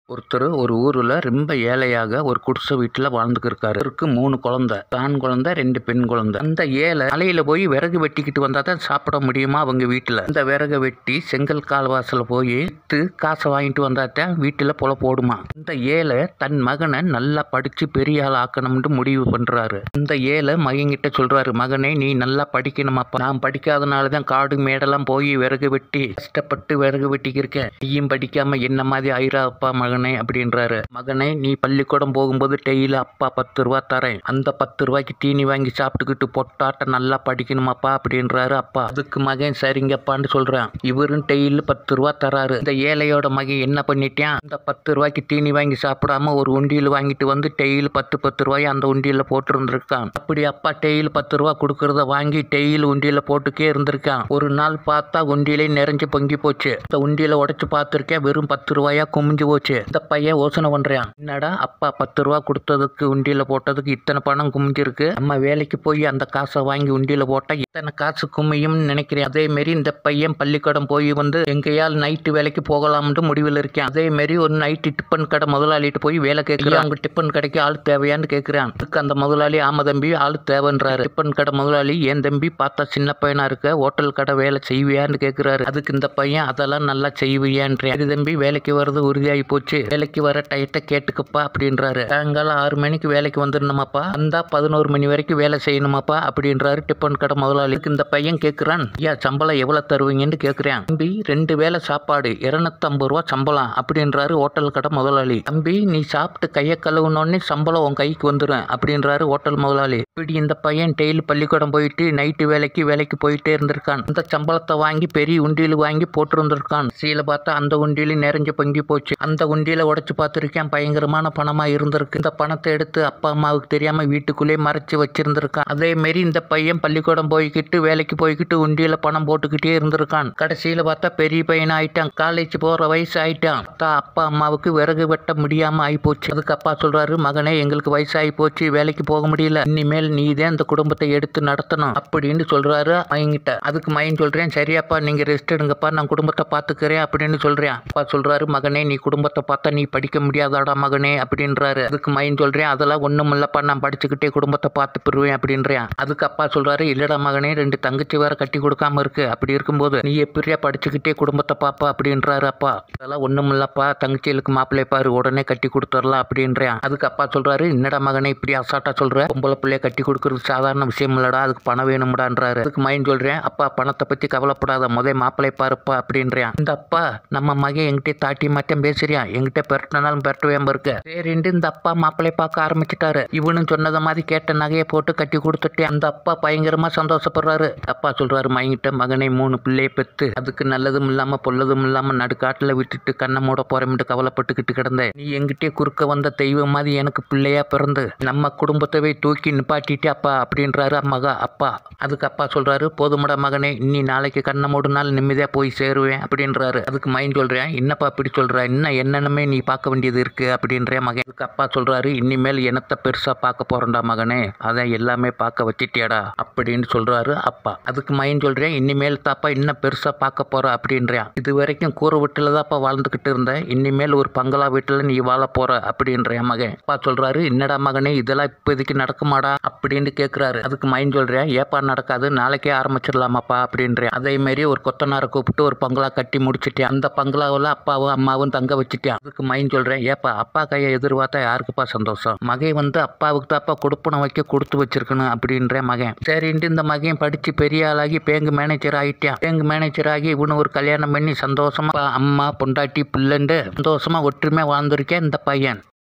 ஒருத்தர் ஒரு ஊரில் ரொம்ப ஏழையாக ஒரு குடிசை வீட்டில் வாழ்ந்துக்கிருக்காரு அவருக்கு மூணு குழந்தை ஆண் குழந்தை ரெண்டு பெண் குழந்தை அந்த ஏழை மலையில் போய் விறகு வெட்டிக்கிட்டு வந்தால் தான் சாப்பிட முடியுமா அவங்க வீட்டில் அந்த விறகு வெட்டி செங்கல் கால்வாசல் போய் விற்று காசை வாங்கிட்டு வந்தால் தான் வீட்டில் புல போடுமா இந்த ஏழை தன் மகனை நல்லா படித்து பெரிய ஆள் ஆக்கணும்னு முடிவு பண்ணுறாரு இந்த ஏழை மகன்கிட்ட சொல்கிறாரு மகனே நீ நல்லா படிக்கணுமாப்பா நான் படிக்காதனால தான் காடு மேடெல்லாம் போய் விறகு வெட்டி கஷ்டப்பட்டு விறகு வெட்டிக்கிருக்கேன் நீயும் படிக்காம என்ன மாதிரி ஆயிராப்பா மகனே அப்படின்றாரு மகனே நீ பள்ளிக்கூடம் போகும்போது டெய்லி அப்பா பத்து ரூபா தரேன் அந்த பத்து ரூபாய்க்கு தீனி வாங்கி சாப்பிட்டுக்கிட்டு பொட்டாட்ட நல்லா படிக்கணுமாப்பா அப்படின்றாரு அப்பா அதுக்கு மகன் சரிங்கப்பான்னு சொல்றான் இவரும் டெய்லி பத்து ரூபா தராரு இந்த ஏழையோட மகன் என்ன பண்ணிட்டான் அந்த பத்து ரூபாய்க்கு தீனி வாங்கி சாப்பிடாம ஒரு உண்டியல் வாங்கிட்டு வந்து டெய்லி பத்து பத்து ரூபாய் அந்த உண்டியல்ல போட்டு இருந்திருக்கான் அப்படி அப்பா டெய்லி பத்து ரூபா கொடுக்கறத வாங்கி டெய்லி உண்டியல்ல போட்டுக்கே இருந்திருக்கான் ஒரு நாள் பார்த்தா உண்டியலே நிறைஞ்சு பொங்கி போச்சு இந்த உண்டியல உடைச்சு பார்த்துருக்கேன் வெறும் பத்து ரூபாயா குமிஞ்சு போச்சு இந்த பையன் யோசனை பண்றான் என்னடா அப்பா பத்து ரூபா கொடுத்ததுக்கு உண்டியல போட்டதுக்கு இத்தனை பணம் குமிஞ்சிருக்கு நம்ம வேலைக்கு போய் அந்த காசை வாங்கி உண்டியல போட்டா இத்தனை காசு குமியும்னு நினைக்கிறேன் அதே மாரி இந்த பையன் பள்ளிக்கூடம் போய் வந்து எங்கேயால் நைட்டு வேலைக்கு போகலாம்னு முடிவில் இருக்கேன் அதே மாரி ஒரு நைட்டு டிஃபன் கடை முதலாளிட்டு போய் வேலை கேட்கிறான் அவங்க டிஃபன் கடைக்கு ஆள் தேவையான்னு கேட்கிறான் அதுக்கு அந்த முதலாளி ஆமா தம்பி ஆள் தேவைன்றாரு டிஃபன் கடை முதலாளி ஏன் தம்பி பார்த்தா சின்ன பையனா இருக்க ஹோட்டல் கடை வேலை செய்வியான்னு கேட்கிறாரு அதுக்கு இந்த பையன் அதெல்லாம் நல்லா செய்வியான்றேன் இது தம்பி வேலைக்கு வர்றது உறுதியாகி போச்சு வேலைக்கு வர டயத்தை கேட்டுக்கப்பா அப்படின்றாரு சாயங்காலம் ஆறு மணிக்கு வேலைக்கு வந்துடணுமாப்பா வந்தா பதினோரு மணி வரைக்கும் வேலை செய்யணுமாப்பா அப்படின்றாரு டிஃபன் கடை முதலாளிக்கு இந்த பையன் கேட்குறான் ஐயா சம்பளம் எவ்வளோ தருவீங்கன்னு கேட்குறேன் தம்பி ரெண்டு வேளை சாப்பாடு இரநூத்தம்பது ரூபா சம்பளம் அப்படின்றாரு ஹோட்டல் கடை முதலாளி தம்பி நீ சாப்பிட்டு கையை கழுவுனோடனே சம்பளம் உன் கைக்கு வந்துடும் அப்படின்றாரு ஹோட்டல் முதலாளி இப்படி இந்த பையன் டெய்லி பள்ளிக்கூடம் போயிட்டு நைட்டு வேலைக்கு வேலைக்கு போயிட்டே இருந்திருக்கான் இந்த சம்பளத்தை வாங்கி பெரிய உண்டியல் வாங்கி போட்டிருந்திருக்கான் சீல பார்த்தா அந்த உண்டியல் நிறைஞ்சு பொங்கி போச்சு அந்த உண்டியலை உடைச்சு பார்த்துருக்கேன் பயங்கரமான பணமா இருந்திருக்கு இந்த பணத்தை எடுத்து அப்பா அம்மாவுக்கு தெரியாம வீட்டுக்குள்ளே மறைச்சு வச்சிருந்திருக்கான் அதே மாரி இந்த பையன் பள்ளிக்கூடம் போய்கிட்டு வேலைக்கு போய்கிட்டு உண்டியல பணம் போட்டுக்கிட்டே இருந்திருக்கான் கடைசியில பார்த்தா பெரிய பையன் ஆயிட்டான் காலேஜ் போற வயசு ஆயிட்டான் பார்த்தா அப்பா அம்மாவுக்கு விறகு வெட்ட முடியாம ஆகி போச்சு அதுக்கு அப்பா சொல்றாரு மகனே எங்களுக்கு வயசாகி போச்சு வேலைக்கு போக முடியல இனிமேல் நீ தான் இந்த குடும்பத்தை எடுத்து நடத்தணும் அப்படின்னு சொல்றாரு மயங்கிட்ட அதுக்கு மயன் சொல்றேன் சரியாப்பா நீங்க ரெஸ்ட் எடுங்கப்பா நான் குடும்பத்தை பார்த்துக்கிறேன் அப்படின்னு சொல்றேன் அப்பா சொல்றாரு மகனே நீ குடும்பத்தை பார்த்தா நீ படிக்க முடியாதாடா மகனே அப்படின்றாரு அதுக்கு மயன் சொல்றேன் அதெல்லாம் ஒண்ணும் இல்லப்பா நான் படிச்சுக்கிட்டே குடும்பத்தை பார்த்து பெறுவேன் அப்படின்றேன் அதுக்கு அப்பா சொல்றாரு இல்லடா மகனே ரெண்டு தங்கச்சி வேற கட்டி கொடுக்காம இருக்கு அப்படி இருக்கும்போது நீ எப்படியா படிச்சுக்கிட்டே குடும்பத்தை பாப்பா அப்படின்றாரு அப்பா அதெல்லாம் ஒண்ணும் இல்லப்பா தங்கச்சிகளுக்கு மாப்பிள்ளை பாரு உடனே கட்டி கொடுத்துடலாம் அப்படின்றேன் அதுக்கு அப்பா சொல்றாரு என்னடா மகனே இப்படி அசாட்டா சொல்ற பொம்பளை பிள்ளைய கட்டி கொடுக்கறது சாதாரண விஷயம் இல்லடா அதுக்கு பணம் வேணும்டான்றாரு அதுக்கு மைண்ட் சொல்றேன் அப்பா பணத்தை பத்தி கவலைப்படாத முதல் மாப்பிள்ளை பாருப்பா அப்படின்றேன் இந்த அப்பா நம்ம மகன் என்கிட்ட தாட்டி மாட்டேன் பேசுறியான் என்கிட்ட பெரட்டினாலும் பெரட்டுவேன் இருக்கு சரின்ட்டு இந்த அப்பா மாப்பிள்ளை பார்க்க ஆரம்பிச்சிட்டாரு இவனும் சொன்னதை மாதிரி கேட்ட நகையை போட்டு கட்டி கொடுத்துட்டு அந்த அப்பா பயங்கரமா சந்தோஷப்படுறாரு அப்பா சொல்றாரு மயங்கிட்ட மகனை மூணு பிள்ளைய பெத்து அதுக்கு நல்லதும் இல்லாம பொல்லதும் இல்லாம நடுக்காட்டுல விட்டுட்டு கண்ணை மூட போறேன்ட்டு கவலைப்பட்டுக்கிட்டு கிடந்தேன் நீ எங்கிட்டே குறுக்க வந்த தெய்வம் மாதிரி எனக்கு பிள்ளையா பிறந்து நம்ம குடும்பத்தவே தூக்கி நிப்பாட்டிட்டு அப்பா அப்படின்றாரு மகா அப்பா அதுக்கு அப்பா சொல்றாரு போதுமடா மகனே இன்னி நாளைக்கு கண்ணை மூடுனாலும் நிம்மதியா போய் சேருவேன் அப்படின்றாரு அதுக்கு மைண்ட் சொல்றேன் என்னப்பா இப்படி சொல்ற இன்னும் என்னென்னமே நீ பார்க்க வேண்டியது இருக்கு அப்படின்றேன் மகன் அதுக்கு அப்பா சொல்றாரு இனிமேல் என்னத்தை பெருசா பார்க்க போறேன்டா மகனே அதான் எல்லாமே பார்க்க வச்சிட்டியாடா அப்படின்னு சொல்றாரு அப்பா அதுக்கு மைண்ட் சொல்றேன் இனிமேல் தாப்பா இன்னும் பெருசா பார்க்க போற அப்படின்றேன் இது வரைக்கும் கூரை வீட்டுல தான்ப்பா வாழ்ந்துகிட்டு இருந்தேன் இனிமேல் ஒரு பங்களா வீட்டுல நீ வாழ போற அப்படின்றேன் மகன் அப்பா சொல்றாரு என்னடா மகனே இதெல்லாம் இப்போதைக்கு நடக்குமாடா அப்படின்னு கேட்குறாரு அதுக்கு மைண்ட் சொல்றேன் ஏப்பா நடக்காது நாளைக்கே ஆரம்பிச்சிடலாமாப்பா அப்படின்றேன் அதே மாதிரி ஒரு கொத்தனாரை கூப்பிட்டு ஒரு பங்களா கட்டி முடிச்சிட்டேன் அந்த பங்களாவில் அப்பாவும் அம்மாவும் தங்க வச்சுட்டேன் அதுக்கு மைண்ட் சொல்றேன் ஏப்பா அப்பா கையை எதிர்பார்த்தா யாருக்குப்பா சந்தோஷம் மகன் வந்து அப்பாவுக்கு தாப்பா கொடுப்பனை வைக்க கொடுத்து வச்சிருக்கணும் அப்படின்றேன் மகன் சரின்ட்டு இந்த மகன் படிச்சு பெரிய ஆளாகி பேங்க் மேனேஜர் ஆயிட்டான் பேங்க் மேனேஜர் ஆகி இவனு ஒரு கல்யாணம் பண்ணி சந்தோஷமா அம்மா பொண்டாட்டி பிள்ளைண்டு சந்தோஷமா ஒற்றுமையா வாழ்ந்திருக்கேன் இந்த பையன்